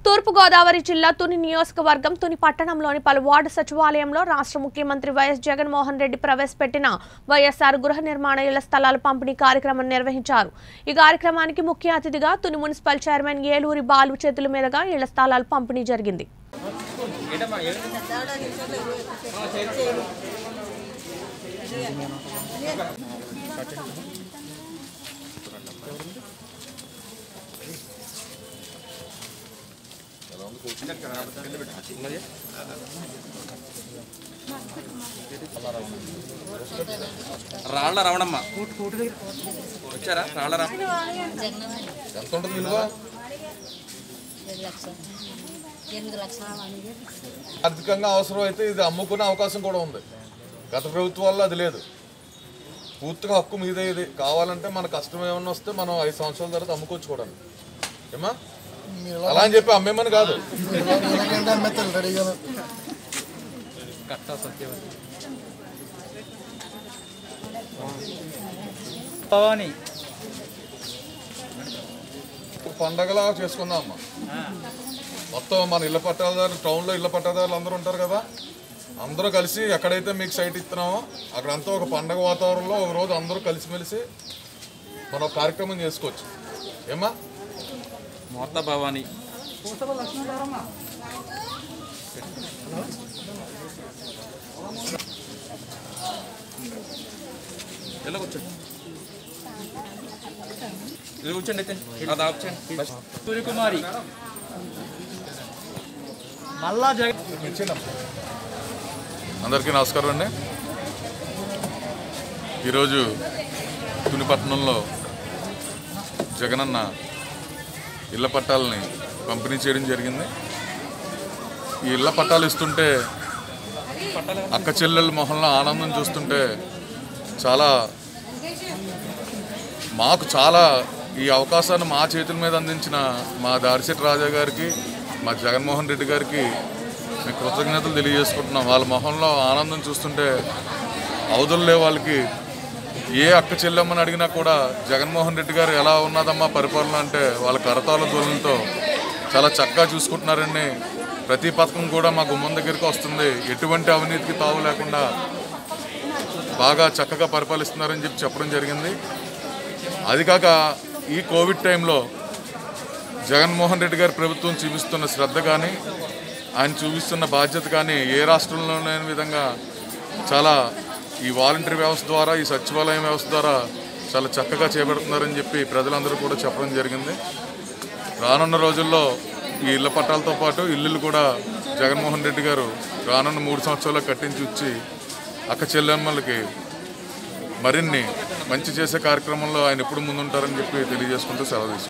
తూర్పుగోదావరి జిల్లా తుని నియోజకవర్గం తుని పట్టణంలోని పలు వార్డు సచివాలయంలో రాష్ట్ర ముఖ్యమంత్రి వైఎస్ జగన్మోహన్ రెడ్డి ప్రవేశపెట్టిన వైఎస్ఆర్ గృహ నిర్మాణ ఇళ్ల స్థలాల పంపిణీ కార్యక్రమం నిర్వహించారు ఈ కార్యక్రమానికి ముఖ్య అతిథిగా తుని మున్సిపల్ చైర్మన్ ఏలూరి బాలు చేతుల మీదుగా ఇళ్ల స్థలాలు పంపిణీ జరిగింది రాళ్ల రవణమ్మ వచ్చారా రాళ్ల రవణ ఎంత ఉంటుంది విలువ ఏడు లక్షలు ఎనిమిది లక్షలు ఆర్థికంగా అవసరం అయితే ఇది అమ్ముకునే అవకాశం కూడా ఉంది గత ప్రభుత్వాల్లో అది లేదు పూర్తిగా హక్కు మీదే ఇది కావాలంటే మన కష్టం ఏమన్నా వస్తే మనం ఐదు సంవత్సరాల తర్వాత అమ్ముకోవచ్చు కూడా ఏమా అలా అని చెప్పి అమ్మేమని కాదు భవాని ఒక పండగలా చేసుకుందాం అమ్మ మొత్తం మన ఇళ్ళ పట్టాదారు టౌన్లో ఇళ్ళ పట్టాదారులు అందరూ ఉంటారు కదా అందరూ కలిసి ఎక్కడైతే మీకు సైట్ ఇస్తున్నామో అక్కడంతా ఒక పండగ వాతావరణంలో ఒక రోజు అందరూ కలిసిమెలిసి మనం ఒక కార్యక్రమం చేసుకోవచ్చు ఏమా మూర్త భవాని ఎలా కూర్చోండి ఇది కూర్చోండి అయితే అది ఆపుచండి సూర్యకుమారి మళ్ళా జగన్ అందరికీ నమస్కారం అండి ఈరోజు తునిపట్నంలో జగనన్న ఇళ్ల పట్టాలని పంపిణీ చేయడం జరిగింది ఈ ఇళ్ల పట్టాలు ఇస్తుంటే అక్క చెల్లెల మొహంలో ఆనందం చూస్తుంటే చాలా మాకు చాలా ఈ అవకాశాన్ని మా చేతుల మీద అందించిన మా దారిశెట్టి రాజా గారికి మా జగన్మోహన్ రెడ్డి గారికి మేము కృతజ్ఞతలు తెలియజేసుకుంటున్నాం వాళ్ళ మొహంలో ఆనందం చూస్తుంటే అవధుల్లే వాళ్ళకి ఏ అక్క చెల్లెమ్మని అడిగినా కూడా జగన్మోహన్ రెడ్డి గారు ఎలా ఉన్నదమ్మా పరిపాలన అంటే వాళ్ళ కరతాల దూరంతో చాలా చక్కగా చూసుకుంటున్నారండి ప్రతి పథకం కూడా మా గుమ్మం దగ్గరికి వస్తుంది ఎటువంటి అవినీతికి తావు లేకుండా బాగా చక్కగా పరిపాలిస్తున్నారని చెప్పి చెప్పడం జరిగింది అది కాక ఈ కోవిడ్ టైంలో జగన్మోహన్ రెడ్డి గారి ప్రభుత్వం చూపిస్తున్న శ్రద్ధ కానీ ఆయన చూపిస్తున్న బాధ్యత కానీ ఏ రాష్ట్రంలో లేని విధంగా చాలా ఈ వాలంటరీ వ్యవస్థ ద్వారా ఈ సచివాలయం వ్యవస్థ ద్వారా చాలా చక్కగా చేపడుతున్నారని చెప్పి ప్రజలందరూ కూడా చెప్పడం జరిగింది రానున్న రోజుల్లో ఈ ఇళ్ల పట్టాలతో పాటు ఇల్లులు కూడా జగన్మోహన్ రెడ్డి గారు రానున్న మూడు సంవత్సరాల్లో కట్టించి ఇచ్చి అక్క చెల్లెమ్మలకి మరిన్ని మంచి చేసే కార్యక్రమంలో ఆయన ఎప్పుడు ముందుంటారని చెప్పి తెలియజేసుకుంటూ సెలవు తీసుకుంటాం